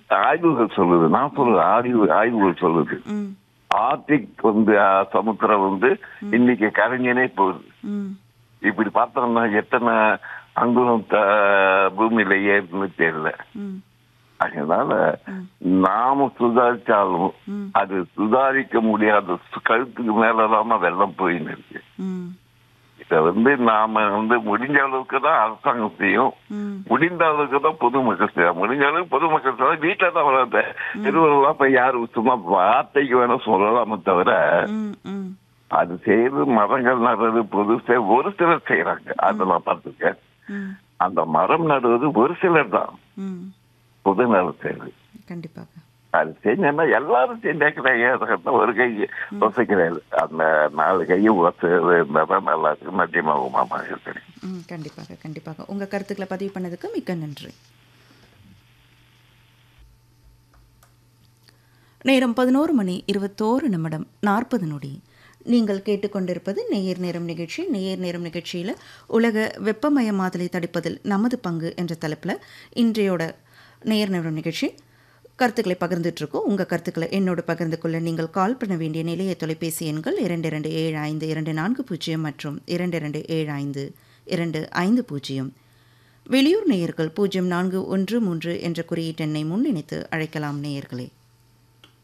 ஆய்வுகள் சொல்லுது நான் சொல்லுது ஆய்வு ஆய்வுகள் சொல்லுது ம் ஆர்டிக் வந்து அஹ், சமுத்திரம் வந்து இன்னைக்கு கரைஞ்சனே போகுது ம் இப்படி பார்த்தோம்னா எத்தனை அங்குலம் த- பூமியில ஏறுன்னு தெரியல ம் அதனால நாம சுதாரிச்சாலும் ம். அது சுதாரிக்க முடியாத சு- கழுத்துக்கு மேலதாம வெள்ளம் போயின்னு இருக்கு ம் இத வந்து நாம வந்து முடிஞ்ச அளவுக்கு தான் அரசாங்கம் செய்யும் ம் முடிந்த அளவுக்கு தான் பொதுமக்கள் செய்யும் முடிஞ்ச அளவுக்கு பொதுமக்கள் செய்ய வீட்டுல தான் வராத திருவள்ளுவா போய் யாரு சும்மா வார்த்தைக்கு வேணா சொல்லலாமே தவிர ம் ம் அது செய்து மரங்கள் நடுறது பொது செய்- ஒரு சிலர் செய்யறாங்க அதெல்லாம் பார்த்துக்க ம் அந்த மரம் நடுவது ஒரு சிலர் தான் ம் பொது நலம் செய்யுது கண்டிப்பாக அது செஞ்சோன்னா எல்லாரும் செஞ்சாக்கிறாங்க ஒரு கை வசைக்கிறாரு அந்த நாலு கையும் வசதி இருந்தால் தான் நல்லா இருக்கு மத்தியமாக மாமா இருக்கிறேன் ம் கண்டிப்பாக கண்டிப்பாக உங்கள் கருத்துக்களை பதிவு பண்ணதுக்கு மிக்க நன்றி நேரம் பதினோரு மணி இருபத்தோரு நிமிடம் நாற்பது நொடி நீங்கள் கேட்டுக்கொண்டிருப்பது நேயர் நேரம் நிகழ்ச்சி நேயர் நேரம் நிகழ்ச்சியில் உலக வெப்பமயமாதலை தடுப்பதில் நமது பங்கு என்ற தலைப்பில் இன்றையோட நேயர் நேரம் நிகழ்ச்சி கருத்துக்களை பகிர்ந்துட்டு இருக்கோம் உங்கள் கருத்துக்களை என்னோடு பகிர்ந்து கொள்ள நீங்கள் கால் பண்ண வேண்டிய நிலைய தொலைபேசி எண்கள் இரண்டு இரண்டு ஏழு ஐந்து இரண்டு நான்கு பூஜ்ஜியம் மற்றும் இரண்டு இரண்டு ஏழு ஐந்து இரண்டு ஐந்து பூஜ்ஜியம் வெளியூர் நேயர்கள் பூஜ்ஜியம் நான்கு ஒன்று மூன்று என்ற குறியீட்டெண்ணை முன்னிணைத்து அழைக்கலாம் நேயர்களே